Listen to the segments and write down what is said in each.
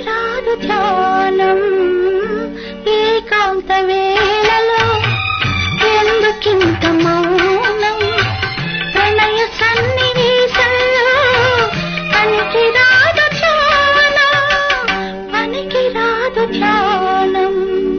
రాదు ధ్యానం ఏకాంత వేళలో ఎందుకింత మౌనం ప్రణయ సన్నివేశంలో పనికి రాదు ధ్యానం పనికి రాదు ధ్యానం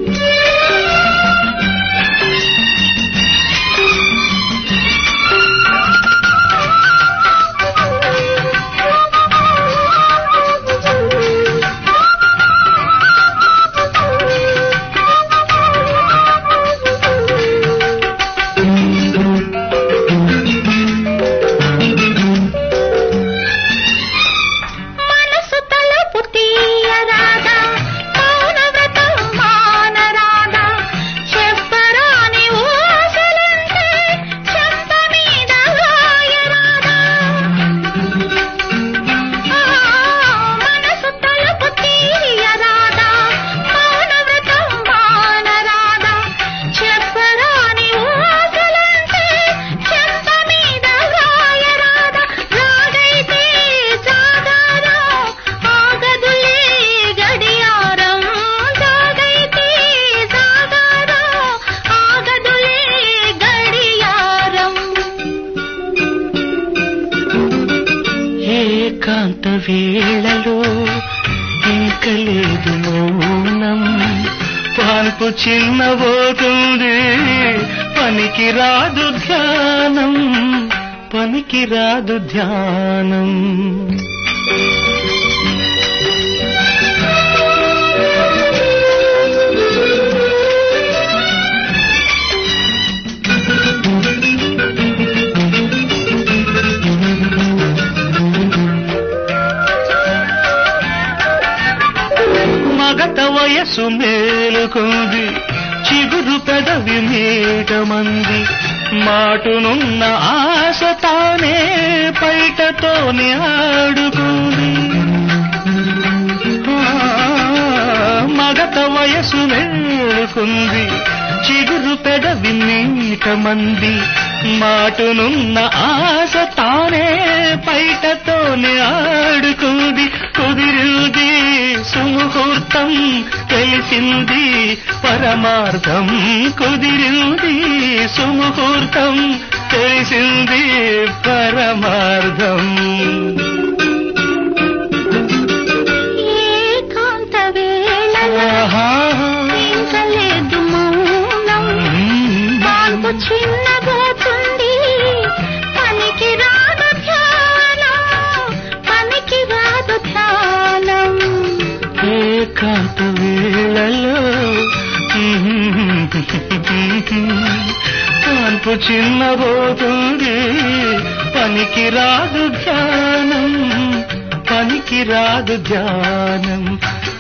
మనసు తలుపు తీయరాదా మౌన వ్రతం మానరాదా చెప్పరాని ఊసలుంటే చెంప మీద రాయరాదా ఆ, మనసు తలుపు తీయరాదా మౌన వ్రతం మానరాదా చెప్పరాని ఊసలుంటే చెంప మీద రాయరాదా రాగైతే జాగారం ఆగదులే గడియారం జాగైతే జాగారం ఆగదులే గడియారం ఏకాంత వేళలో ఇంక లేదు మౌనం పాన్పు చిన్నబోతుంది పనికి రాదు ధ్యానం పనికి రాదు ధ్యానం మగత వయసు మేలుకుంది చిగురు పెదవి మీటమంది మాటునున్న ఆశ తానే పైటతోనే ఆడుకుంది ఆ, మగత వయసు మేలుకుంది చిగురు పెదవి మీటమంది మాటునున్న ఆశ తానే పైటతోనే ఆడుకుంది కుదిరింది సుముహూర్తం తెలిసింది పరమార్థం కుదిరింది సుముహూర్తం తెలిసింది పరమార్థం ఏకాంత వేళలో ఆహా. ఇంక లేదు మౌనం పాన్పు చిన్నబోతుంది పనికి రాదు ధ్యానం పనికి రాదు ధ్యానం ఏకాంత వేళలో కాన్పు చిన్నబోతుంది పనికి రాదు ధ్యానం పనికి రాదు ధ్యానం